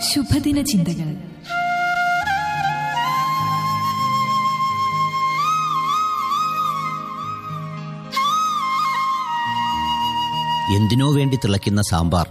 ശുഭദിന ചിന്തകൾ എന്തിനോ വേണ്ടി തിളയ്ക്കുന്ന സാമ്പാർ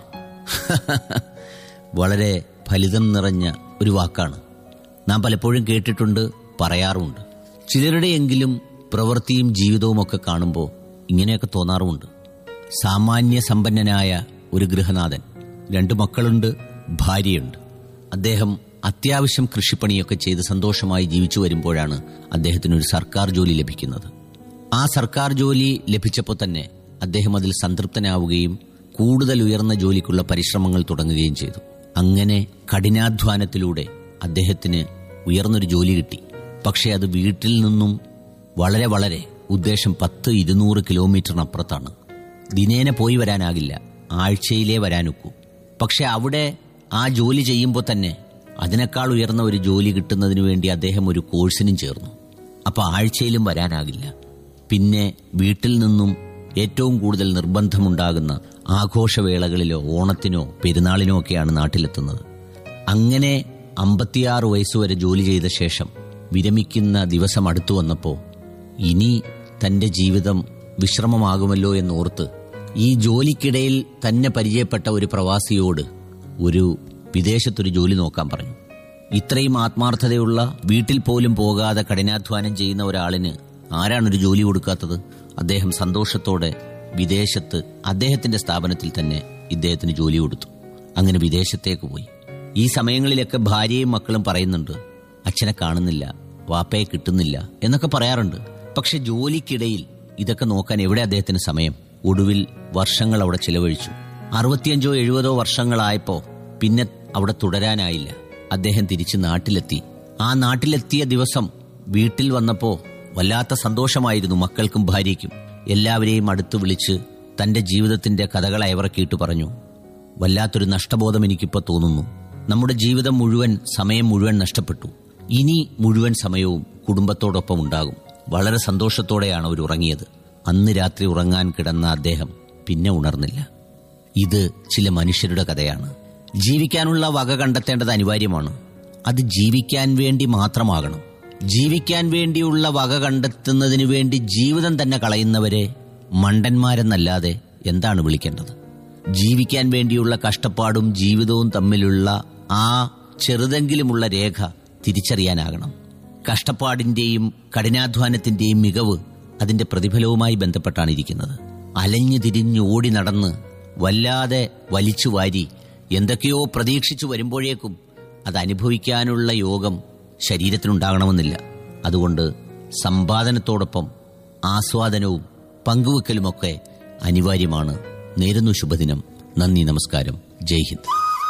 വളരെ ഫലിതം നിറഞ്ഞ ഒരു വാക്കാണ് നാം പലപ്പോഴും കേട്ടിട്ടുണ്ട് പറയാറുമുണ്ട് ചിലരുടെയെങ്കിലും പ്രവൃത്തിയും ജീവിതവും ഒക്കെ കാണുമ്പോൾ ഇങ്ങനെയൊക്കെ തോന്നാറുമുണ്ട് സാമാന്യ സമ്പന്നനായ ഒരു ഗൃഹനാഥൻ രണ്ടു മക്കളുണ്ട് ഭാര്യയുണ്ട് അദ്ദേഹം അത്യാവശ്യം കൃഷിപ്പണിയൊക്കെ ചെയ്ത് സന്തോഷമായി ജീവിച്ചു വരുമ്പോഴാണ് അദ്ദേഹത്തിന് ഒരു സർക്കാർ ജോലി ലഭിക്കുന്നത് ആ സർക്കാർ ജോലി ലഭിച്ചപ്പോൾ തന്നെ അദ്ദേഹം അതിൽ സംതൃപ്തനാവുകയും കൂടുതൽ ഉയർന്ന ജോലിക്കുള്ള പരിശ്രമങ്ങൾ തുടങ്ങുകയും ചെയ്തു അങ്ങനെ കഠിനാധ്വാനത്തിലൂടെ അദ്ദേഹത്തിന് ഉയർന്നൊരു ജോലി കിട്ടി പക്ഷേ അത് വീട്ടിൽ നിന്നും വളരെ വളരെ ഉദ്ദേശം പത്ത് ഇരുന്നൂറ് കിലോമീറ്ററിനപ്പുറത്താണ് ദിനേന പോയി വരാനാകില്ല ആഴ്ചയിലേ വരാനൊക്കൂ പക്ഷെ അവിടെ ആ ജോലി ചെയ്യുമ്പോൾ തന്നെ അതിനേക്കാൾ ഉയർന്ന ഒരു ജോലി കിട്ടുന്നതിന് വേണ്ടി അദ്ദേഹം ഒരു കോഴ്സിനും ചേർന്നു അപ്പൊ ആഴ്ചയിലും വരാനാകില്ല പിന്നെ വീട്ടിൽ നിന്നും ഏറ്റവും കൂടുതൽ നിർബന്ധമുണ്ടാകുന്ന ആഘോഷവേളകളിലോ ഓണത്തിനോ പെരുന്നാളിനോ ഒക്കെയാണ് നാട്ടിലെത്തുന്നത് അങ്ങനെ അമ്പത്തിയാറ് വയസ്സുവരെ ജോലി ചെയ്ത ശേഷം വിരമിക്കുന്ന ദിവസം അടുത്തു വന്നപ്പോൾ ഇനി തന്റെ ജീവിതം വിശ്രമമാകുമല്ലോ എന്നോർത്ത് ഈ ജോലിക്കിടയിൽ തന്നെ പരിചയപ്പെട്ട ഒരു പ്രവാസിയോട് ഒരു വിദേശത്തൊരു ജോലി നോക്കാൻ പറഞ്ഞു ഇത്രയും ആത്മാർത്ഥതയുള്ള വീട്ടിൽ പോലും പോകാതെ കഠിനാധ്വാനം ചെയ്യുന്ന ഒരാളിന് ആരാണ് ഒരു ജോലി കൊടുക്കാത്തത് അദ്ദേഹം സന്തോഷത്തോടെ വിദേശത്ത് അദ്ദേഹത്തിന്റെ സ്ഥാപനത്തിൽ തന്നെ ഇദ്ദേഹത്തിന് ജോലി കൊടുത്തു അങ്ങനെ വിദേശത്തേക്ക് പോയി ഈ സമയങ്ങളിലൊക്കെ ഭാര്യയും മക്കളും പറയുന്നുണ്ട് അച്ഛനെ കാണുന്നില്ല വാപ്പയെ കിട്ടുന്നില്ല എന്നൊക്കെ പറയാറുണ്ട് പക്ഷെ ജോലിക്കിടയിൽ ഇതൊക്കെ നോക്കാൻ എവിടെ അദ്ദേഹത്തിന് സമയം ഒടുവിൽ വർഷങ്ങൾ അവിടെ ചിലവഴിച്ചു അറുപത്തിയഞ്ചോ എഴുപതോ വർഷങ്ങളായപ്പോ പിന്നെ അവിടെ തുടരാനായില്ല അദ്ദേഹം തിരിച്ച് നാട്ടിലെത്തി ആ നാട്ടിലെത്തിയ ദിവസം വീട്ടിൽ വന്നപ്പോ വല്ലാത്ത സന്തോഷമായിരുന്നു മക്കൾക്കും ഭാര്യയ്ക്കും എല്ലാവരെയും അടുത്ത് വിളിച്ച് തന്റെ ജീവിതത്തിന്റെ കഥകൾ അയവറക്കിയിട്ട് പറഞ്ഞു വല്ലാത്തൊരു നഷ്ടബോധം എനിക്കിപ്പോ തോന്നുന്നു നമ്മുടെ ജീവിതം മുഴുവൻ സമയം മുഴുവൻ നഷ്ടപ്പെട്ടു ഇനി മുഴുവൻ സമയവും കുടുംബത്തോടൊപ്പം ഉണ്ടാകും വളരെ സന്തോഷത്തോടെയാണ് അവർ ഉറങ്ങിയത് അന്ന് രാത്രി ഉറങ്ങാൻ കിടന്ന അദ്ദേഹം പിന്നെ ഉണർന്നില്ല ഇത് ചില മനുഷ്യരുടെ കഥയാണ് ജീവിക്കാനുള്ള വക കണ്ടെത്തേണ്ടത് അനിവാര്യമാണ് അത് ജീവിക്കാൻ വേണ്ടി മാത്രമാകണം ജീവിക്കാൻ വേണ്ടിയുള്ള വക കണ്ടെത്തുന്നതിന് വേണ്ടി ജീവിതം തന്നെ കളയുന്നവരെ മണ്ടന്മാരെന്നല്ലാതെ എന്താണ് വിളിക്കേണ്ടത് ജീവിക്കാൻ വേണ്ടിയുള്ള കഷ്ടപ്പാടും ജീവിതവും തമ്മിലുള്ള ആ ചെറുതെങ്കിലുമുള്ള രേഖ തിരിച്ചറിയാനാകണം കഷ്ടപ്പാടിന്റെയും കഠിനാധ്വാനത്തിന്റെയും മികവ് അതിന്റെ പ്രതിഫലവുമായി ബന്ധപ്പെട്ടാണ് ഇരിക്കുന്നത് അലഞ്ഞു തിരിഞ്ഞ് ഓടി നടന്ന് വല്ലാതെ വലിച്ചു വാരി എന്തൊക്കെയോ പ്രതീക്ഷിച്ചു വരുമ്പോഴേക്കും അത് അനുഭവിക്കാനുള്ള യോഗം ശരീരത്തിനുണ്ടാകണമെന്നില്ല അതുകൊണ്ട് സമ്പാദനത്തോടൊപ്പം ആസ്വാദനവും പങ്കുവെക്കലുമൊക്കെ അനിവാര്യമാണ് നേരുന്നു ശുഭദിനം നന്ദി നമസ്കാരം ജയ് ഹിന്ദ്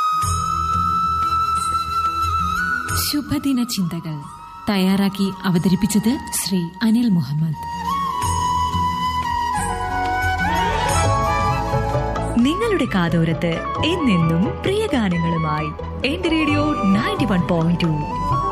ശുഭദിന ചിന്തകൾ തയ്യാറാക്കി അവതരിപ്പിച്ചത് ശ്രീ അനിൽ മുഹമ്മദ് നിങ്ങളുടെ കാതോരത്ത് എന്നെന്നും പ്രിയ ഗാനങ്ങളുമായി എന്റെ radio ninety one point to